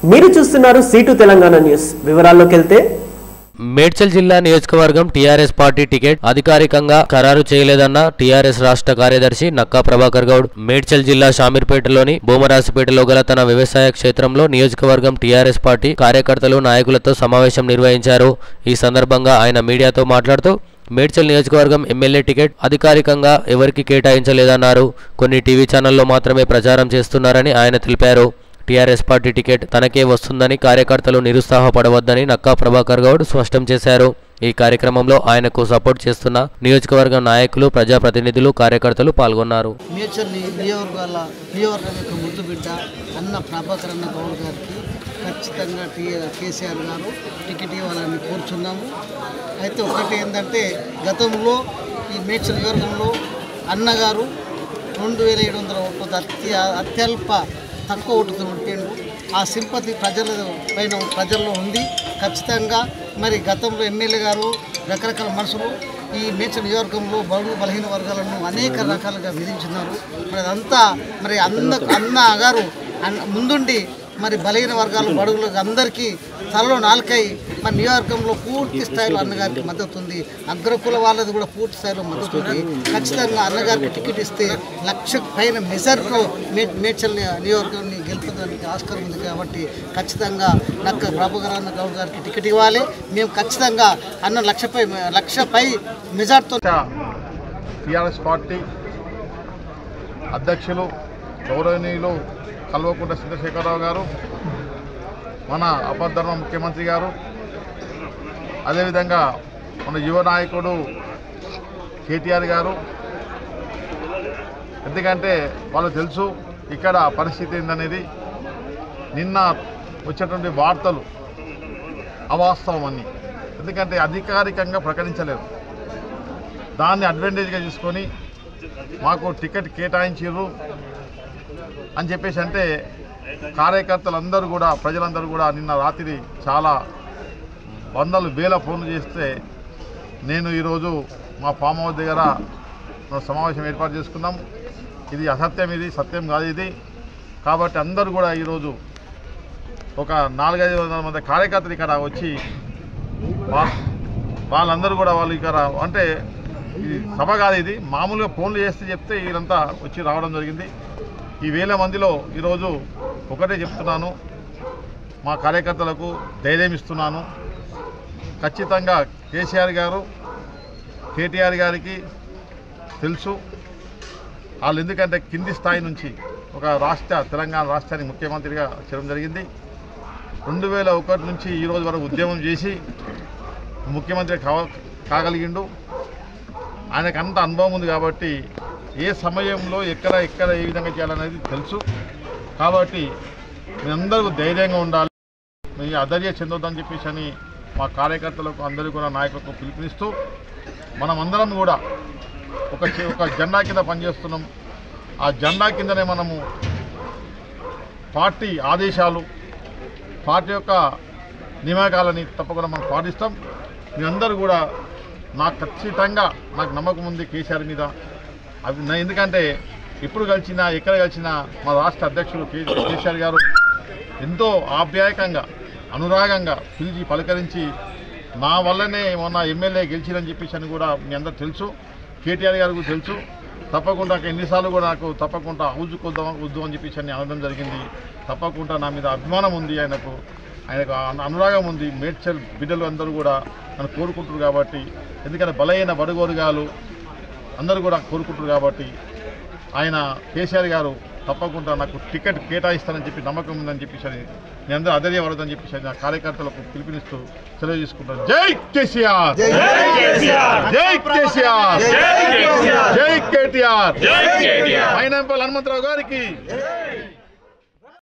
మీరు చూస్తున్నారు seat Telangana news వివరాల్లోకి వెళ్తే మేడ్చల్ జిల్లా నియోజకవర్గం టీఆర్ఎస్ పార్టీ టికెట్ అధికారికంగా ఖరారు చేయలేదన్న టీఆర్ఎస్ రాష్ట్ర కార్యదర్శి నక్కా ప్రభాకర్ గౌడ్ మేడ్చల్ జిల్లా షామీర్పేటలోని భూమరాసిపేటలో గల తన వ్యవసాయ క్షేత్రంలో నియోజకవర్గం టీఆర్ఎస్ పార్టీ కార్యకర్తలు నాయకులతో సమావేశం నిర్వహించారు ఈ సందర్భంగా ఆయన మీడియాతో మాట్లాడుతూ మేడ్చల్ నియోజకవర్గం ఎమ్మెల్యే టికెట్ అధికారికంగా ఎవరికి కేటాయించలేదన్నారు కొన్ని టీవీ ఛానల్లో మాత్రమే ప్రచారం చేస్తున్నారని ఆయన తెలిపారు టీఆర్ఎస్ పార్టీ టికెట్ తనకే వస్తుందని కార్యకర్తలు నిరుత్సాహపడవద్దని నక్కా ప్రభాకర్ గౌడ్ స్పష్టం చేశారు ఈ కార్యక్రమంలో ఆయనకు సపోర్ట్ చేస్తున్న నియోజకవర్గ నాయకులు ప్రజాప్రతినిధులు కార్యకర్తలు పాల్గొన్నారు మేడ్చల్ ని- నియోజకవర్గాల నియోజకవర్గం యొక్క ముద్దు బిడ్డ అన్న ప్రభాకర్ అన్న గౌడ్ గారికి ఖచ్చితంగా టీ కేసీఆర్ గారు టికెట్ ఇవ్వాలని కోరుచున్నాము అయితే ఒకటి ఏంటంటే గతంలో ఈ మేడ్చల్ నియోజకవర్గంలో అన్నగారు రెండు వేల ఏడు వందల ఓట్లు అత్య అత్యల్ప తక్కువ ఓటుతో ఉంటేండు ఆ సింపతి ప్రజల పైన ప్రజల్లో ఉంది ఖచ్చితంగా మరి గతంలో ఎమ్మెల్యే గారు రకరకాల మనుషులు ఈ మేడ్చల్ నియోజకవర్గంలో బడుగు బలహీన వర్గాలను అనేక రకాలుగా విధించున్నారు మరి అదంతా మరి అన్న అన్న గారు అన్న- ముందుండి మరి బలహీన వర్గాలు బడుగులకు అందరికీ తలలో నాలుకై మన నియోజకవర్గంలో పూర్తి స్థాయిలో అన్నగారికి మద్దతు ఉంది అగ్రకుల వాళ్ళది కూడా పూర్తి స్థాయిలో మద్దతు ఉంది ఖచ్చితంగా అన్నగారికి టికెట్ ఇస్తే లక్ష పైన మెజార్టీలో మే మేడ్చల్ నియోజకవర్గాన్ని గెలుపడానికి ఆస్కారం ఉంది కాబట్టి ఖచ్చితంగా నక్క ప్రభాకర్ అన్న గౌడ్ గారికి టికెట్ ఇవ్వాలి మేము ఖచ్చితంగా అన్న లక్షపై లక్షపై మెజార్టీతో టీఆర్ఎస్ పార్టీ అధ్యక్షులు గౌరవనీయులు కల్వకుంట్ల చంద్రశేఖరరావు గారు మన అపధర్మ ముఖ్యమంత్రి గారు అదేవిధంగా మన యువ నాయకుడు కేటీఆర్ గారు ఎందుకంటే వాళ్ళు తెలుసు ఇక్కడ పరిస్థితి ఏందనేది నిన్న వచ్చేటువంటి వార్తలు అవాస్తవం అన్ని ఎందుకంటే అధికారికంగా ప్రకటించలేరు దాన్ని అడ్వాంటేజ్గా తీసుకొని మాకు టికెట్ కేటాయించారు అని చెప్పేసి అంటే కార్యకర్తలందరూ కూడా ప్రజలందరూ కూడా నిన్న రాత్రి చాలా వందలు వేల ఫోన్లు చేస్తే నేను ఈరోజు మా ఫామ్ హౌస్ దగ్గర మన సమావేశం ఏర్పాటు చేసుకున్నాం ఇది అసత్యం ఇది సత్యం కాదు ఇది కాబట్టి అందరూ కూడా ఈరోజు ఒక నాలుగైదు వందల మంది కార్యకర్తలు ఇక్కడ వచ్చి వా- వాళ్ళందరూ కూడా వాళ్ళు ఇక్కడ అంటే ఇది సభ కాదు ఇది మామూలుగా ఫోన్లు చేస్తే చెప్తే వీళ్ళంతా వచ్చి రావడం జరిగింది ఈ వేల మందిలో ఈరోజు ఒకటే చెప్తున్నాను మా కార్యకర్తలకు ధైర్యం ఇస్తున్నాను ఖచ్చితంగా కేసీఆర్ గారు కేటీఆర్ గారికి తెలుసు వాళ్ళు ఎందుకంటే కింది స్థాయి నుంచి ఒక రాష్ట్ర తెలంగాణ రాష్ట్రానికి ముఖ్యమంత్రిగా చేయడం జరిగింది రెండు వేల ఒకటి నుంచి ఈ రోజు వరకు ఉద్యమం చేసి ముఖ్యమంత్రి కావ కాగలిగిండు ఆయనకు అంత అనుభవం ఉంది కాబట్టి ఏ సమయంలో ఎక్కడ ఎక్కడ ఏ విధంగా చేయాలనేది తెలుసు కాబట్టి మీరందరూ ధైర్యంగా ఉండాలి మీ అధైర్య చెందొద్దని చెప్పేసి అని మా కార్యకర్తలకు అందరికీ కూడా నాయకులకు పిలుపునిస్తూ మనం అందరం కూడా ఒక చే- ఒక జెండా కింద పనిచేస్తున్నాం ఆ జెండా కిందనే మనము పార్టీ ఆదేశాలు పార్టీ యొక్క నియామకాలని తప్పకుండా మనం పాటిస్తాం మీరందరూ కూడా నాకు ఖచ్చితంగా నాకు నమ్మకం ఉంది కేసీఆర్ మీద అవి నా- ఎందుకంటే ఎప్పుడు కలిసినా ఎక్కడ కలిసినా మా రాష్ట్ర అధ్యక్షులు కే కేసీఆర్ గారు ఎంతో ఆప్యాయకంగా అనురాగంగా పిలిచి పలకరించి నా వల్లనే మొన్న ఎమ్మెల్యే గెలిచిరని చెప్పేసి అని కూడా మీ అందరూ తెలుసు కేటీఆర్ గారికి తెలుసు తప్పకుండా నాకు ఎన్నిసార్లు కూడా నాకు తప్పకుండా ఊజుకొద్దాం వద్దు అని చెప్పేసి అని అనడం జరిగింది తప్పకుండా నా మీద అభిమానం ఉంది ఆయనకు ఆయనకు అను- అనురాగం ఉంది మేడ్చల్ బిడ్డలు అందరూ కూడా నన్ను కోరుకుంటారు కాబట్టి ఎందుకంటే బలైన బడుగోరుగాలు అందరూ కూడా కోరుకుంటారు కాబట్టి ఆయన కేసీఆర్ గారు తప్పకుండా నాకు టికెట్ కేటాయిస్తానని చెప్పి నమ్మకం ఉందని చెప్పేసి అని నేను అందరూ అధైర్యపడదని చెప్పేసి అని నా కార్యకర్తలకు పిలుపునిస్తూ సెలవు తీసుకుంటాను జై కేసీఆర్ జై కేసీఆర్ జై కేటీఆర్ మైనంపల్లి హనుమంతరావు గారికి